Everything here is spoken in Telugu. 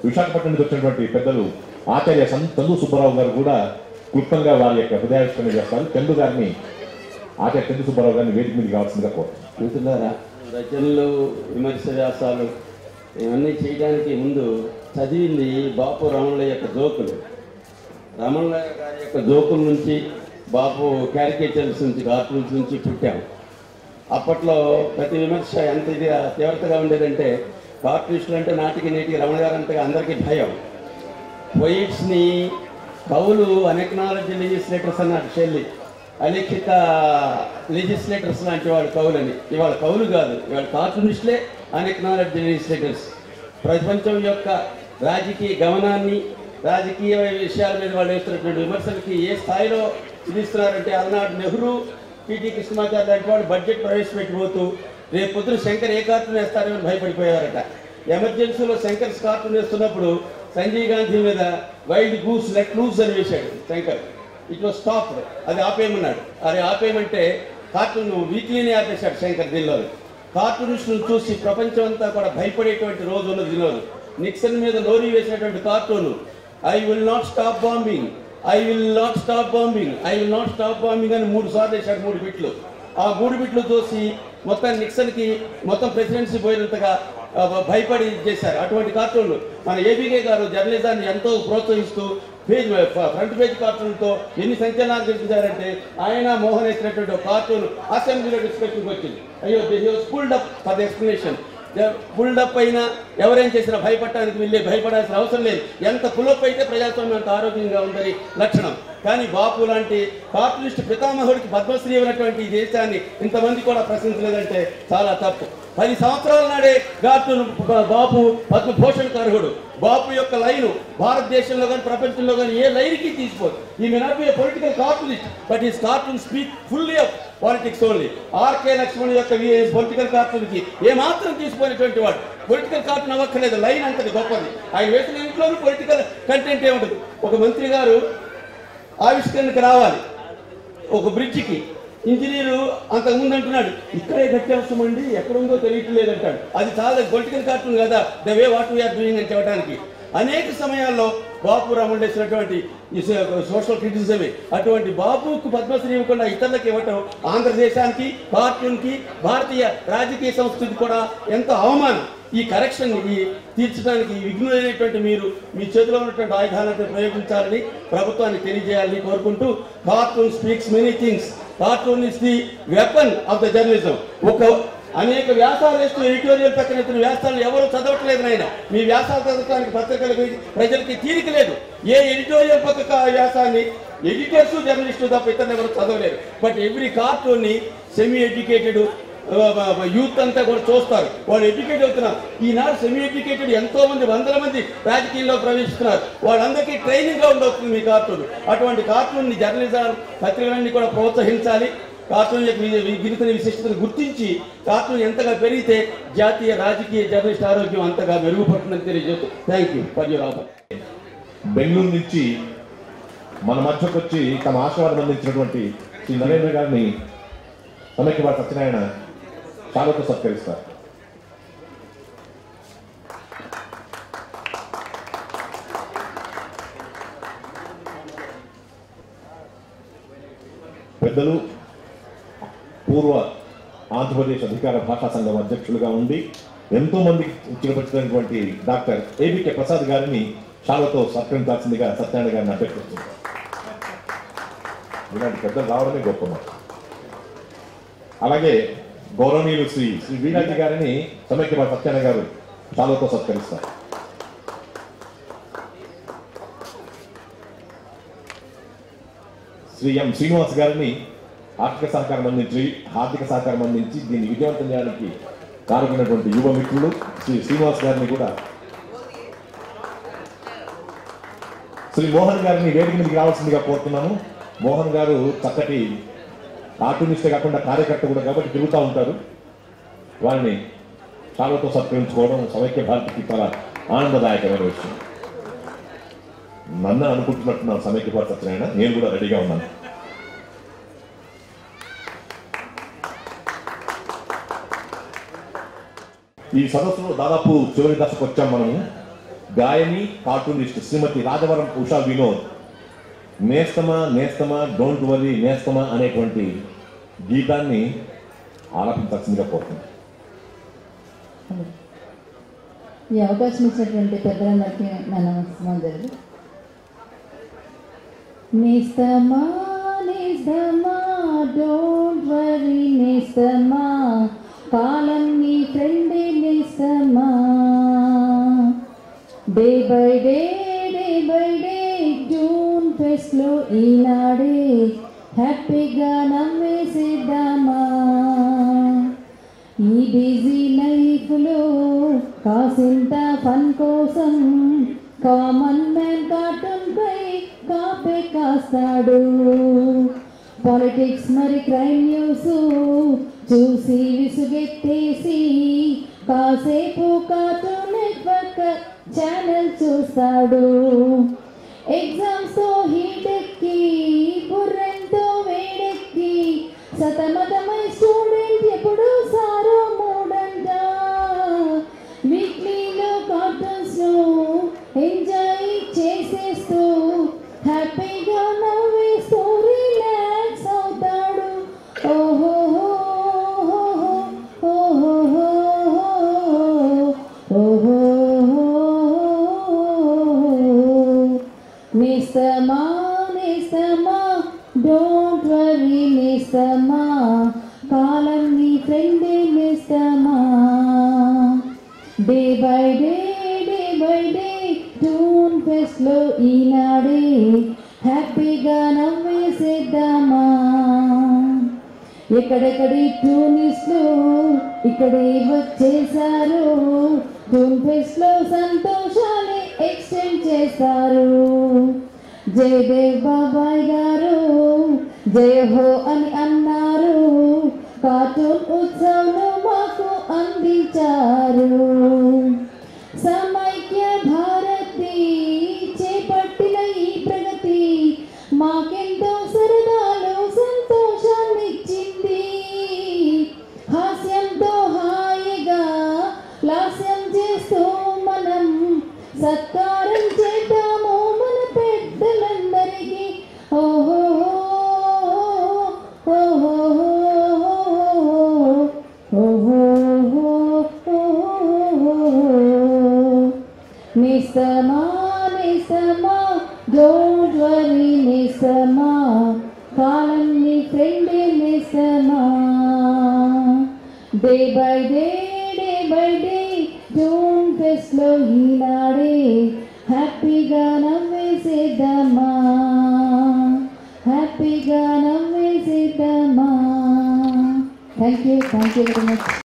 విశాఖపట్నం నుంచి వచ్చినటువంటి పెద్దలు ఆచార్య సం- చందు సుబ్బారావు గారు కూడా క్లుప్తంగా వారి యొక్క హృదయావిష్కరణ చేస్తారు చందు గారిని ఆచార్య చందు సుబ్బారావు గారిని వేదిక మీదకి రావాల్సిందిగా కోరుతున్నాను మిత్రులారా రచనలు విమర్శ వ్యాసాలు ఇవన్నీ చేయడానికి ముందు చదివింది బాపు రమణుల యొక్క జోకులు రమణుల గారి యొక్క జోకుల నుంచి బాపు క్యారికేచర్స్ నుంచి కార్టూన్స్ నుంచి పుట్టాం అప్పట్లో ప్రతి విమర్శ ఎంత ఇది తీవ్రతగా ఉండేదంటే కార్టూనిస్టులు అంటే నాటికి నేటికి రమణ గారు అంతగా అందరికీ భయం పొయిట్స్ని కవులు అనెక్నాలజీ లెజిస్లేటర్స్ అన్నాడు షెల్లి అలిఖిత లెజిస్లేటర్స్ లాంటి వాళ్ళు కవులని ఇవాళ కవులు కాదు ఇవాళ కార్టూనిస్టులే అనెక్నాలజీ లెజిస్లేటర్స్ ప్రపంచం యొక్క రాజకీయ గమనాన్ని రాజకీయ విషయాల మీద వాళ్ళు వేస్తున్నటువంటి విమర్శలకి ఏ స్థాయిలో ఇదిస్తున్నారంటే అలనాడు నెహ్రూ పిటి కృష్ణమాచారి లాంటి వాళ్ళు బడ్జెట్ ప్రవేశపెట్టిపోతూ రేపు పొద్దున శంకర్ ఏ కార్టూన్ వేస్తారో అని భయపడిపోయారట ఎమర్జెన్సీలో శంకర్ కార్టూన్ వేస్తున్నప్పుడు సంజయ్ గాంధీ మీద వైల్డ్ గూస్ లెట్ లూజ్ అని వేశాడు శంకర్ ఇట్ వాస్ స్టాప్ అది ఆపేయమన్నాడు అది ఆపేయమంటే కార్టూన్ వీక్లీనే ఆపేశాడు శంకర్ దీనిలో కార్టూనిస్టులను చూసి ప్రపంచం అంతా కూడా భయపడేటువంటి రోజు ఉన్నది దీనిలో నిక్సన్ మీద లోరీ వేసినటువంటి cartoon I will not stop bombing I will not stop bombing I will not stop bombing అని మూడు సార్లు వేశాడు మూడు బిట్లు ఆ మూడు బిట్లు చూసి మొత్తం నిక్సన్కి మొత్తం ప్రెసిడెన్సీ పోయినంతగా ఆ, భయపడి చేశారు అటువంటి కార్టూన్లు మన ఏబీకే గారు జర్నలిజాన్ని ఎంతో ప్రోత్సహిస్తూ పేజ్ ఫ్రంట్ పేజ్ కార్టూన్తో ఎన్ని సంచలనాలు చేసించారంటే ఆయన మోహన్ వేసినటువంటి ఒక కార్టూన్ అసెంబ్లీలో డిస్కషన్కి వచ్చింది అయ్యో the pulled up for the explanation pulled up అయినా ఎవరేం చేసినా భయపడటానికి వెళ్ళే భయపడాల్సిన అవసరం లేదు ఎంత పులప్ అయితే ప్రజాస్వామ్యం అంత ఆరోగ్యంగా ఉందని లక్షణం కానీ బాపు లాంటి కార్టూనిస్ట్ పితామహుడికి పద్మశ్రీ ఉన్నటువంటి ఈ దేశాన్ని ఇంతమంది కూడా ప్రశ్నించలేదంటే చాలా తప్పు పది సంవత్సరాల నాడే కార్టూన్ బాపు పద్మభూషణ్ అర్హుడు బాపు యొక్క లైను భారతదేశంలో కానీ ప్రపంచంలో కానీ ఏ లైన్కి తీసిపోదు he may not be political cartoonist but is cartoon speak fully of politics only R K Laxman యొక్క పొలిటికల్ కార్టూన్కి ఏమాత్రం తీసిపోయినటువంటి వాడు పొలిటికల్ కార్టూన్ అవ్వక్కర్లేదు లైన్ అంతది గొప్పది ఆయన వేసిన ఇంట్లోనూ పొలిటికల్ కంటెంట్ ఏ ఉండదు ఒక మంత్రి గారు ఆవిష్కరణకు రావాలి ఒక బ్రిడ్జికి ఇంజనీరు అంతకుముందు అంటున్నాడు ఇక్కడే కట్టేస్తామండి ఎక్కడ ఉందో తెలియట్లేదు అంటాడు అది చాలా పొలిటికల్ కార్టూన్ కదా the way what we are doing అని చెప్పడానికి అనేక సమయాల్లో బాపు రాముడు వేసినటువంటి ఈ సో- సోషల్ క్రిటిసిజమే అటువంటి బాపుకు పద్మశ్రీ ఇవ్వకుండా ఇతరులకు ఇవ్వటం ఆంధ్రదేశానికి కార్టూన్కి భారతీయ రాజకీయ సంస్కృతి కూడా ఎంతో అవమానం ఈ కరెక్షన్ ఈ తీర్చడానికి విఘ్నులైనటువంటి మీరు మీ చేతిలో ఉన్నటువంటి ఆయుధాలను ప్రయోగించాలని ప్రభుత్వాన్ని తెలియజేయాలని కోరుకుంటూ cartoon speaks many things cartoon is the weapon of the journalism ఒక అనేక వ్యాసాలు వేస్తూ ఎడిటోరియల్ పక్కన ఎత్తిన వ్యాసాలను ఎవరు చదవట్లేదు నాయన మీ వ్యాసాలు చదవడానికి పత్రికలకు ప్రజలకి తీరిక లేదు ఏ ఎడిటోరియల్ పక్క వ్యాసాన్ని ఎడిటర్స్ జర్నలిస్టు తప్ప ఇతరులు ఎవరు చదవలేరు బట్ ఎవ్రీ కార్టూన్ని సెమీ ఎడ్యుకేటెడ్ యూత్ అంతా కూడా చూస్తారు వాళ్ళు ఎడ్యుకేట్ అవుతున్నారు ఈనాడు సెమీ ఎడ్యుకేటెడ్ ఎంతో మంది వందల మంది రాజకీయాల్లో ప్రవేశిస్తున్నారు వాళ్ళందరికీ ట్రైనింగ్ గా ఉండవుతుంది మీ కార్టూన్ అటువంటి కార్టూన్ ని జర్నలిజం పత్రికలన్నీ కూడా ప్రోత్సహించాలి కార్టూన్ యొక్క వి- వి- గిరితని విశిష్టతను గుర్తించి కార్టూన్ ఎంతగా పెరిగితే జాతీయ రాజకీయ జర్నలిస్ట్ ఆరోగ్యం అంతగా మెరుగుపడుతుందని తెలియజేస్తూ thank you for your offer Bengaluru నుంచి మన మధ్యకు వచ్చి తమ ఆశీర్వాదం అందించినటువంటి శ్రీ నరేంద్ర గారిని సమైక్యవాద సత్యనారాయణ శాలతో సత్కరిస్తారు పెద్దలు పూర్వ ఆంధ్రప్రదేశ్ అధికార భాషా సంఘం అధ్యక్షులుగా ఉండి ఎంతో మంది చిరపరిచినటువంటి డాక్టర్ ఏబికే ప్రసాద్ గారిని శాలతో సత్కరించాల్సిందిగా సత్యనారాయణ గారిని అభ్యర్థిస్తున్నారు ఇలాంటి పెద్దలు రావడమే గొప్ప మాట అలాగే గౌరవనీయులు శ్రీ శ్రీ వీరాజీ గారిని సమైక్యవాద సత్యనారాయణ గారు శాలతో సత్కరిస్తారు శ్రీ ఎం శ్రీనివాస్ గారిని ఆర్థిక సహకారం అందించి ఆర్థిక సహకారం అందించి దీన్ని విజయవంతం చేయడానికి కారుకున్నటువంటి యువ మిత్రులు శ్రీ శ్రీనివాస్ గారిని కూడా శ్రీ మోహన్ గారిని వేదిక మీదకి రావాల్సిందిగా కోరుతున్నాను మోహన్ గారు చక్కటి కార్టూనిస్ట్ కాకుండా కార్యకర్త కూడా కాబట్టి తిరుగుతూ ఉంటారు వారిని శాలతో సత్కరించుకోవడం సమైక్య భారతికి చాలా ఆనందదాయకమైన విషయం నన్ను అనుకుంటున్నట్టున్నాను సమైక్య భారత సత్యనారాయణ నేను కూడా రెడీగా ఉన్నాను ఈ సదస్సులో దాదాపు చివరి దశకు వచ్చాం మనము గాయని కార్టూనిస్ట్ శ్రీమతి రాజవరం ఉషా వినోద్ నేస్తమా నేస్తమా డోంట్ వరీ నేస్తమా అనేటువంటి గీతాన్ని ఆలపించాల్సిందిగా కోరుతున్నాను ఈ అవకాశం ఇచ్చినటువంటి పెద్దలందరికీ నా నమస్కారం నేస్తమా నేస్తమా డోంట్ వరీ నేస్తమా కాలం నీ ఫ్రెండే నేస్తమా day by day day by day June ఫెస్ట్లో ఈనాడే హ్యాపీగా నమ్మేసేద్దామా ఈ బిజీ లైఫ్లో కాసింత ఫన్ కోసం కామన్ మ్యాన్ కార్టూన్ పై కాపే కాస్తాడు పాలిటిక్స్ మరి క్రైమ్ న్యూస్ చూసి విసుగెత్తేసి కాసేపు కార్టూన్ నెట్వర్క్ ఛానల్ చూస్తాడు ఎగ్జామ్స్ తో హీట్ ఎక్కి బుర్రెంతో వేడెక్కి సతమతమై స్టూడెంట్ ఎప్పుడు సారో మూడంట వీక్లీలో కార్టూన్స్ ను ఎంజాయ్ చేసేస్తూ హ్యాపీగా నవ్వేస్తూ రిలాక్స్ అవుతాడు ఓహో ఓహో ఓహో నేస్తమా నేస్తమా డోంట్ వరీ నేస్తమా కాలం నీ ఫ్రెండే నేస్తమా day by day day by day June ఫెస్ట్లో ఈనాడే హ్యాపీగా నవ్వేసేద్దామా ఎక్కడెక్కడి టూనిస్టులు ఇక్కడే వచ్చేసారు టూన్ ఫెస్ట్ లో సంతోషాన్ని ఎక్స్టెండ్ చేస్తారు జయదేవ్ బాబాయ్ గారు జయ హో అని అన్నారు కార్టూన్ ఉత్సవంలో మాకు అందించారు సమైక్య భారతి చేపట్టిన ఈ ప్రగతి మాకెంతో సరదాలు సంతోషాన్నిచ్చింది హాస్యంతో హాయిగా లాస్యం చేస్తూ మనం సత్కారం చేద్దాము మన పెద్దలందరికీ ఓహో ఓహో ఓహో నిస్తమా నిస్తమా డోంట్ వరీ నిస్తమా కాలం నీ ఫ్రెండే నిస్తమా day by day day by day June ఫెస్ట్లో ఈనాడే హ్యాపీగా నవ్వేసేద్దామా హ్యాపీగా నవ్వేసేద్దామా thank you thank you very much